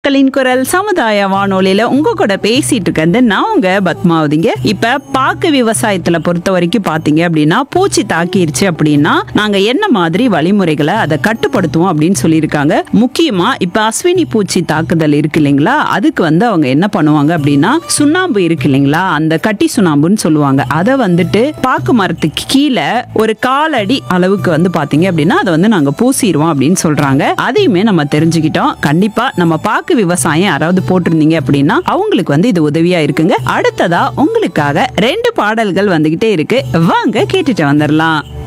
மக்களின் குரல் சமுதாய வானொலியில உங்க கூட பேசிட்டு இருக்கிறது நான் உங்க பத்மாவதிங்க இப்ப பாக்கு விவசாயத்துல பொறுத்த வரைக்கும் பாத்தீங்க அப்படின்னா பூச்சி தாக்கிருச்சு அப்படின்னா நாங்க என்ன மாதிரி வழிமுறைகளை அதை கட்டுப்படுத்துவோம் அப்படின்னு சொல்லியிருக்காங்க முக்கியமா இப்ப அஸ்வினி பூச்சி தாக்குதல் இருக்கு இல்லைங்களா அதுக்கு வந்து அவங்க என்ன பண்ணுவாங்க அப்படின்னா சுண்ணாம்பு இருக்கு இல்லைங்களா அந்த கட்டி சுண்ணாம்புன்னு சொல்லுவாங்க அதை வந்துட்டு பாக்கு மரத்துக்கு கீழே ஒரு காலடி அளவுக்கு வந்து பாத்தீங்க அப்படின்னா அதை வந்து நாங்க பூசிடுவோம் அப்படின்னு சொல்றாங்க அதையுமே நம்ம தெரிஞ்சுக்கிட்டோம் கண்டிப்பா நம்ம பாக்கு விவசாயம் யாராவது போட்டிருந்தீங்க அப்படின்னா அவங்களுக்கு வந்து இது உதவியா இருக்குங்க அடுத்ததா உங்களுக்காக ரெண்டு பாடல்கள் வந்துகிட்டே இருக்கு வாங்க கேட்டுட்டு வந்துடலாம்